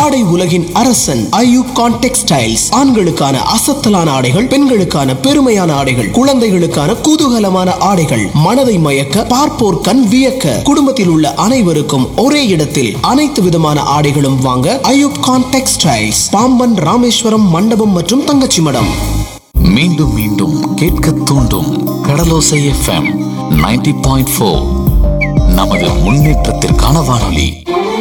ஆடை உலகின் அரசன் ஐயூப் கான் டெக்ஸ்டைல்ஸ் ஆண்களுக்கான அசத்தலான ஆடைகள் பெண்களுக்கான பெருமையான ஆடைகள் குழந்தைகளுக்கான குதூகலமான ஆடைகள் மனதை மயக்க பார்ப்போர் கண் வியக்க குடும்பத்தில் உள்ள அனைவருக்கும் ஒரே இடத்தில் அனைத்து விதமான ஆடைகளும் வாங்க ஐயூப் கான் டெக்ஸ்டைல்ஸ் பாம்பன் ராமேஸ்வரம் மண்டபம் மற்றும் தங்கச்சி மடம் மீண்டும் மீண்டும் கேட்க தூண்டும் கடலோசை எஃப்எம் 90.4 பாயிண்ட் ஃபோர் நமது முன்னேற்றத்திற்கான வானொலி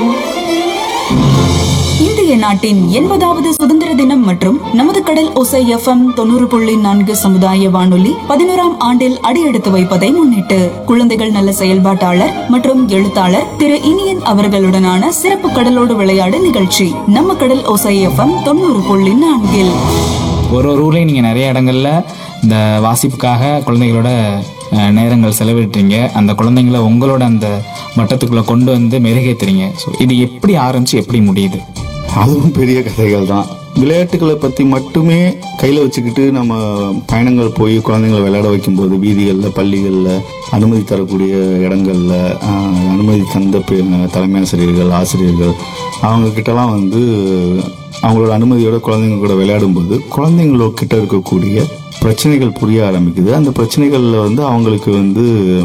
இந்திய நாட்டின் எண்பதாவது சுதந்திர தினம் மற்றும் நமது கடல் ஒசை எஃப்எம் தொண்ணூறு புள்ளி நான்கு சமுதாய வானொலி பதினோராம் ஆண்டில் அடியெடுத்து வைப்பதை முன்னிட்டு குழந்தைகள் நல செயல்பாட்டாளர் மற்றும் எழுத்தாளர் திரு இனியன் அவர்களுடனான சிறப்பு கடலோடு விளையாடு நிகழ்ச்சி நம்ம கடல் ஒசை எஃப்எம் தொண்ணூறு புள்ளி நான்கில் ஒரு ஒரு ஊர்லேயும் நீங்கள் நிறைய இடங்கள்ல இந்த வாசிப்புக்காக குழந்தைகளோட அஹ், நேரங்கள் செலவிடுறீங்க அந்த குழந்தைங்கள உங்களோட அந்த வட்டத்துக்குள்ளே கொண்டு வந்து மெருகேத்துறீங்க ஸோ இது எப்படி ஆரம்பிச்சு எப்படி முடியுது அதுவும் பெரிய கதைகள் தான் விளையாட்டுகளை பற்றி மட்டுமே கையில் வச்சுக்கிட்டு நம்ம பயணங்கள் போய் குழந்தைங்களை விளையாட வைக்கும்போது வீதிகளில் பள்ளிகளில் அனுமதி தரக்கூடிய இடங்கள்ல ஆஹ், அனுமதி தந்த பெ- தலைமை ஆசிரியர்கள் ஆசிரியர்கள் அவங்க கிட்டலாம் வந்து அவங்களோட அனுமதியோட குழந்தைங்க கூட விளையாடும்போது குழந்தைங்களோ கிட்ட இருக்கக்கூடிய பிரச்சனைகள் புரிய ஆரம்பிக்குது அந்த பிரச்சனைகள்ல வந்து அவங்களுக்கு வந்து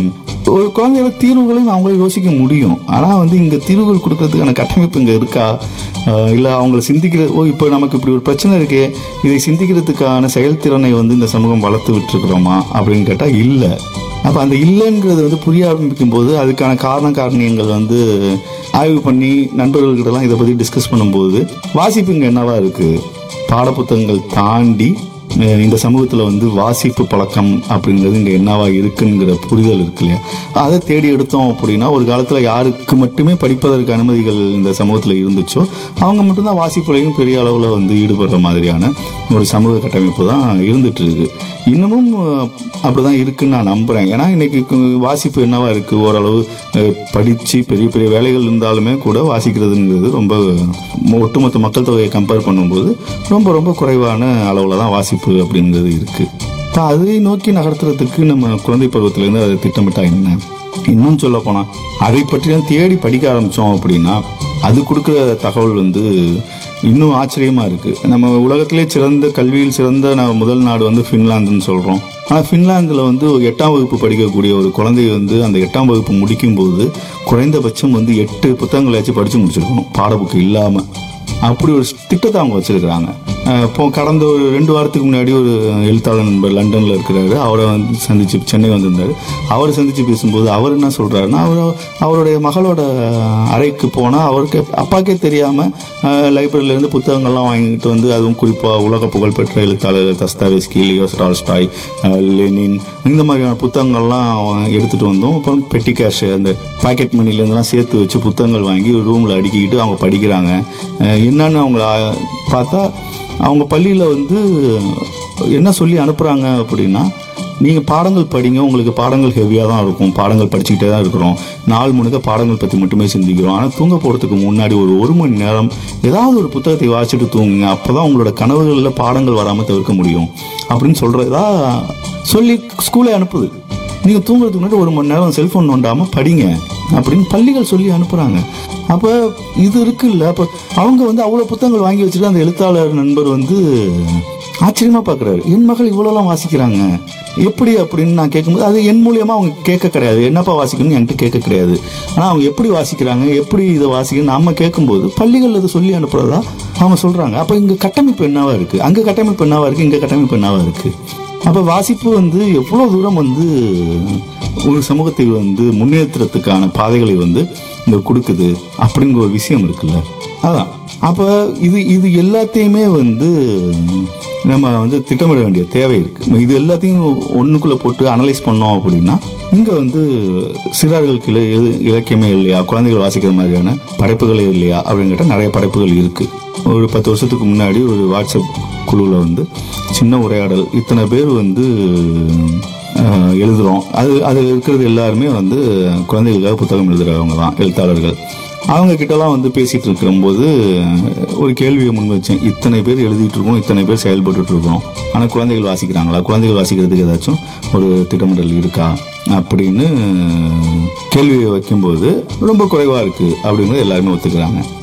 ஒரு குழந்தையோட தீர்வுகளையும் அவங்களே யோசிக்க முடியும் ஆனா வந்து இங்க தீர்வுகள் கொடுக்கறதுக்கான கட்டமைப்பு இங்க இருக்கா ஆஹ் இல்ல அவங்கள சிந்திக்கிற ஓ இப்போ நமக்கு இப்படி ஒரு பிரச்சனை இருக்கே இதை சிந்திக்கிறதுக்கான செயல்திறனை வந்து இந்த சமூகம் வளர்த்து விட்டுருக்குறோமா அப்படின்னு கேட்டா இல்ல அப்ப அந்த இல்லைங்கிறது வந்து புரிய ஆரம்பிக்கும் போது அதுக்கான காரண காரணியங்கள் வந்து ஆய்வு பண்ணி நண்பர்கள்கிட்டலாம் இதை பத்தி டிஸ்கஸ் பண்ணும்போது வாசிப்பு இங்க என்னவா இருக்கு பாடப்புத்தகங்கள் தாண்டி அஹ் இந்த சமூகத்துல வந்து வாசிப்பு பழக்கம் அப்படிங்கிறது இங்க என்னவா இருக்குங்கிற புரிதல் இருக்கு இல்லையா அதை தேடி எடுத்தோம் அப்படின்னா ஒரு காலத்துல யாருக்கு மட்டுமே படிப்பதற்கு அனுமதிகள் இந்த சமூகத்துல இருந்துச்சோ அவங்க மட்டும்தான் வாசிப்புலையும் பெரிய அளவுல வந்து ஈடுபடுற மாதிரியான ஒரு சமூக கட்டமைப்பு தான் இருந்துட்டு இருக்கு இன்னமும் அஹ், அப்படிதான் இருக்குன்னு நான் நம்புறேன் ஏன்னா இன்னைக்கு கு- வாசிப்பு என்னவா இருக்கு ஓரளவு அஹ், படிச்சு பெரிய பெரிய வேலைகள் இருந்தாலுமே கூட வாசிக்கிறதுங்கிறது ரொம்ப மொ- ஒட்டுமொத்த மக்கள் தொகையை கம்பேர் பண்ணும்போது ரொம்ப ரொம்ப குறைவான அளவுல தான் வாசிப்பு அப்படிங்கிறது இருக்கு இப்போ அதை நோக்கி நகர்த்துறதுக்கு நம்ம குழந்தை பருவத்திலேருந்து அதை திட்டமிட்டா என்ன இன்னும் சொல்ல போனா அதை பற்றி தேடி படிக்க ஆரம்பிச்சோம் அப்படின்னா அது கொடுக்குற தகவல் வந்து இன்னும் ஆச்சரியமா இருக்கு நம்ம உலகத்திலே சிறந்த கல்வியில் சிறந்த நம்ம முதல் நாடு வந்து ஃபின்லாந்துன்னு சொல்றோம் ஆனா ஃபின்லாந்துல வந்து ஒரு எட்டாம் வகுப்பு படிக்கக்கூடிய ஒரு குழந்தை வந்து அந்த எட்டாம் வகுப்பு முடிக்கும் போது குறைந்தபட்சம் வந்து எட்டு புத்தகங்களாச்சும் படிச்சு முடிச்சிருக்கணும் பாடப்புக்கு இல்லாம அப்படி ஒரு திட்டத்தை அவங்க வச்சிருக்கிறாங்க அஹ் இப்போ கடந்த ஒரு ரெண்டு வாரத்துக்கு முன்னாடி ஒரு எழுத்தாளர் நண்பர் லண்டன்ல இருக்கிறாரு அவரை வந்து சந்திச்சு சென்னை வந்திருந்தாரு அவரை சந்திச்சு பேசும்போது அவர் என்ன சொல்றாருன்னா அவர் அவருடைய மகளோட அறைக்கு போனா அவருக்கு அப்பாக்கே தெரியாம லைப்ரரியில இருந்து புத்தகங்கள்லாம் வாங்கிட்டு வந்து அதுவும் குறிப்பா உலக புகழ்பெற்ற எழுத்தாளர் தஸ்தாவேஸ்கி லியோஸ் டால்ஸ்டாய் அஹ் லெனின் இந்த மாதிரியான புத்தகங்கள்லாம் எடுத்துட்டு வந்தோம் அப்புறம் பெட்டி கேஷ் அந்த பாக்கெட் மணிலேருந்துலாம் சேர்த்து வச்சு புத்தகங்கள் வாங்கி ரூமில் அடுக்கிக்கிட்டு அவங்க படிக்கிறாங்க அஹ் என்னன்னு அவங்க ஆ- பார்த்தா அவங்க பள்ளியில் வந்து என்ன சொல்லி அனுப்புகிறாங்க அப்படின்னா நீங்கள் பாடங்கள் படிங்க உங்களுக்கு பாடங்கள் ஹெவியாக தான் இருக்கும் பாடங்கள் படிச்சுக்கிட்டே தான் இருக்கிறோம் நாள் முழுக்க பாடங்கள் பற்றி மட்டுமே சிந்திக்கிறோம் ஆனால் தூங்க போகிறதுக்கு முன்னாடி ஒரு ஒரு மணி நேரம் ஏதாவது ஒரு புத்தகத்தை வாசிச்சுட்டு தூங்குங்க அப்போ தான் உங்களோட கனவுகளில் பாடங்கள் வராமல் தவிர்க்க முடியும் அப்படின்னு சொல்கிறதா சொல்லி ஸ்கூலே அனுப்புது நீங்கள் தூங்குறதுக்கு முன்னாடி ஒரு மணி நேரம் செல்ஃபோன் நோண்டாம படிங்க அப்படின்னு பள்ளிகள் சொல்லி அனுப்புகிறாங்க அப்போ இது இருக்குல்ல அப்போ அவங்க வந்து அவ்வளோ புத்தகங்கள் வாங்கி வச்சுட்டு அந்த எழுத்தாளர் நண்பர் வந்து ஆச்சரியமா பார்க்குறாரு என் மகள் இவ்வளோலாம் வாசிக்கிறாங்க எப்படி அப்படின்னு நான் கேட்கும்போது அது என் மூலியமா அவங்க கேட்க கிடையாது என்னப்பா வாசிக்கணும்னு என்கிட்ட கேட்க கிடையாது ஆனால் அவங்க எப்படி வாசிக்கிறாங்க எப்படி இதை வாசிக்கணும் நம்ம கேட்கும்போது பள்ளிகள் இதை சொல்லி அனுப்புறதா அவங்க சொல்றாங்க அப்போ இங்க கட்டமைப்பு என்னவா இருக்கு அங்க கட்டமைப்பு என்னவா இருக்கு இங்க கட்டமைப்பு என்னவா இருக்கு அப்ப வாசிப்பு வந்து எவ்வளவு தூரம் வந்து ஒரு சமூகத்தை வந்து முன்னேற்றத்துக்கான பாதைகளை வந்து இந்த கொடுக்குது அப்படிங்கிற ஒரு விஷயம் இருக்குல்ல அதான் அப்ப இது இது எல்லாத்தையுமே வந்து நம்ம வந்து திட்டமிட வேண்டிய தேவை இருக்கு இது எல்லாத்தையும் ஒண்ணுக்குள்ள போட்டு அனலைஸ் பண்ணோம் அப்படின்னா இங்க வந்து சிறார்களுக்கு இல- எது- இலக்கியமே இல்லையா குழந்தைகள் வாசிக்கிற மாதிரியான படைப்புகளே இல்லையா அப்படின்னு கேட்டா நிறைய படைப்புகள் இருக்கு ஒரு பத்து வருஷத்துக்கு முன்னாடி ஒரு வாட்ஸ்அப் குழுவில் வந்து சின்ன உரையாடல் இத்தனை பேர் வந்து அஹ், எழுதுறோம் அது அது இருக்கிறது எல்லாருமே வந்து குழந்தைகளுக்காக புத்தகம் எழுதுறவங்க தான் எழுத்தாளர்கள் அவங்க கிட்டலாம் வந்து பேசிட்டு இருக்கும்போது ஒரு கேள்வியை முன் வச்சேன் இத்தனை பேர் எழுதிட்டு இருக்கோம் இத்தனை பேர் செயல்பட்டுட்டு இருக்கோம் ஆனா குழந்தைகள் வாசிக்கிறாங்களா குழந்தைகள் வாசிக்கிறதுக்கு ஏதாச்சும் ஒரு திட்டமிடல் இருக்கா அப்படின்னு கேள்வியை வைக்கும்போது ரொம்ப குறைவா இருக்கு அப்படிங்கிறது எல்லாருமே ஒத்துக்கிறாங்க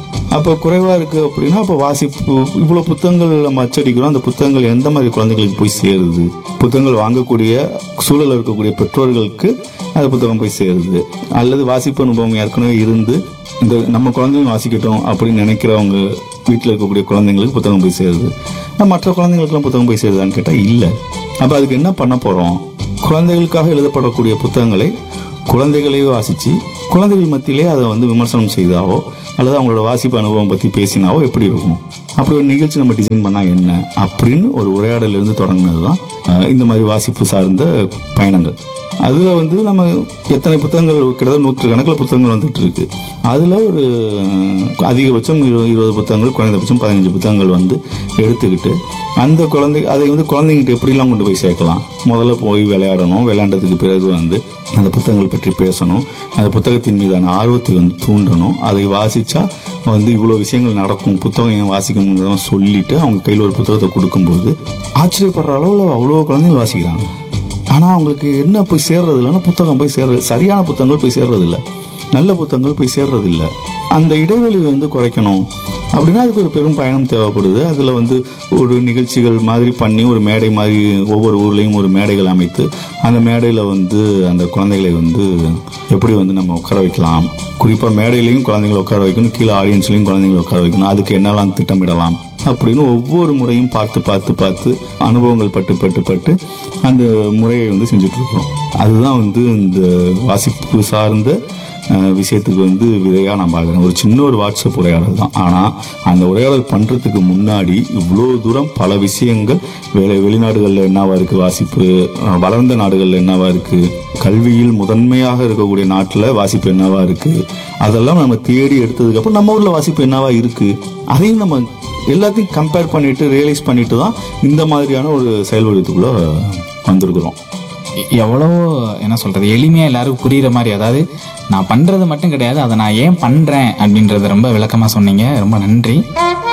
அப்போ குறைவா இருக்கு அப்படின்னா அப்போ வாசிப்பு இவ்வளோ புத்தகங்கள் நம்ம அச்சடிக்கிறோம் அந்த புத்தகங்கள் எந்த மாதிரி குழந்தைகளுக்கு போய் சேருது புத்தகங்கள் வாங்கக்கூடிய சூழல்ல இருக்கக்கூடிய பெற்றோர்களுக்கு அந்த புத்தகம் போய் சேருது அல்லது வாசிப்பு அனுபவம் ஏற்கனவே இருந்து இந்த நம்ம குழந்தைங்க வாசிக்கட்டும் அப்படின்னு நினைக்கிறவங்க வீட்டில் இருக்கக்கூடிய குழந்தைங்களுக்கு புத்தகம் போய் சேருது ஆனா மற்ற குழந்தைங்களுக்குலாம் புத்தகம் போய் சேருதான்னு கேட்டால் இல்லை அப்போ அதுக்கு என்ன பண்ண போகிறோம் குழந்தைகளுக்காக எழுதப்படக்கூடிய புத்தகங்களை குழந்தைகளே வாசிச்சு குழந்தைகள் மத்தியிலே அதை வந்து விமர்சனம் செய்தாவோ அல்லது அவங்களோட வாசிப்பு அனுபவம் பற்றி பேசினாவோ எப்படி இருக்கும் அப்படி ஒரு நிகழ்ச்சி நம்ம டிசைன் பண்ணா என்ன அப்படின்னு ஒரு உரையாடல இருந்து தொடங்கினது தான் அஹ், இந்த மாதிரி வாசிப்பு சார்ந்த பயணங்கள் அதுல வந்து நம்ம எத்தனை புத்தகங்கள் கிட்டத்தட்ட நூற்றுக்கணக்கில் புத்தகங்கள் வந்துட்டு இருக்கு அதுல ஒரு அஹ், அதிகபட்சம் இருபது இருபது புத்தகங்கள் குறைந்தபட்சம் பதினஞ்சு புத்தகங்கள் வந்து எடுத்துக்கிட்டு அந்த குழந்தை அதை வந்து குழந்தைங்கிட்ட எப்படிலாம் கொண்டு போய் சேர்க்கலாம் முதல்ல போய் விளையாடணும் விளையாண்டதுக்கு பிறகு வந்து அந்த புத்தகங்கள் பற்றி பேசணும் அந்த புத்தகத்தின் மீதான ஆர்வத்தை வந்து தூண்டணும் அதை வாசிச்சா வந்து இவ்வளோ விஷயங்கள் நடக்கும் புத்தகம் ஏன் வாசிக்கணுங்கிறதெல்லாம் சொல்லிட்டு அவங்க கையில் ஒரு புத்தகத்தை கொடுக்கும்போது ஆச்சரியப்படுற அளவில் அவ்வளோ குழந்தைகள் வாசிக்கிறாங்க ஆனால் அவங்களுக்கு என்ன போய் சேர்றது இல்லைன்னா புத்தகம் போய் சேர்றது சரியான புத்தகங்கள் போய் சேர்றது இல்லை நல்ல புத்தகங்கள் போய் சேர்றது இல்லை அந்த இடைவெளி வந்து குறைக்கணும் அப்படின்னா அதுக்கு ஒரு பெரும் பயணம் தேவைப்படுது அதில் வந்து ஒரு நிகழ்ச்சிகள் மாதிரி பண்ணி ஒரு மேடை மாதிரி ஒவ்வொரு ஊர்லேயும் ஒரு மேடைகள் அமைத்து அந்த மேடையில் வந்து அந்த குழந்தைகளை வந்து எப்படி வந்து நம்ம உட்கார வைக்கலாம் குறிப்பாக மேடையிலையும் குழந்தைங்களை உட்கார வைக்கணும் கீழே ஆடியன்ஸ்லையும் குழந்தைங்களை உட்கார வைக்கணும் அதுக்கு என்னெல்லாம் திட்டமிடலாம் அப்படின்னு ஒவ்வொரு முறையும் பார்த்து பார்த்து பார்த்து அனுபவங்கள் பட்டு பட்டு பட்டு அந்த முறையை வந்து செஞ்சுட்டு இருக்கிறோம் அதுதான் வந்து இந்த வாசிப்பு சார்ந்த அஹ், விஷயத்துக்கு வந்து விதையாக நான் பார்க்குறேன் ஒரு சின்ன ஒரு வாட்ஸ்அப் உரையாடல் தான் ஆனால் அந்த உரையாடல் பண்ணுறதுக்கு முன்னாடி இவ்வளோ தூரம் பல விஷயங்கள் வெளி வெளிநாடுகளில் என்னவா இருக்குது வாசிப்பு அஹ், வளர்ந்த நாடுகளில் என்னவா இருக்குது கல்வியில் முதன்மையாக இருக்கக்கூடிய நாட்டில் வாசிப்பு என்னவா இருக்குது அதெல்லாம் நம்ம தேடி எடுத்ததுக்கப்புறம் நம்ம ஊரில் வாசிப்பு என்னவா இருக்குது அதையும் நம்ம எல்லாத்தையும் கம்பேர் பண்ணிட்டு ரியலைஸ் பண்ணிட்டு தான் இந்த மாதிரியான ஒரு செயல் வடிவத்துக்குள்ள வந்திருக்கிறோம் எ- எவ்வளவோ என்ன சொல்றது எளிமையா எல்லாருக்கும் புரியுற மாதிரி அதாவது நான் பண்றது மட்டும் கிடையாது அதை நான் ஏன் பண்றேன் அப்படின்றத ரொம்ப விளக்கமா சொன்னீங்க ரொம்ப நன்றி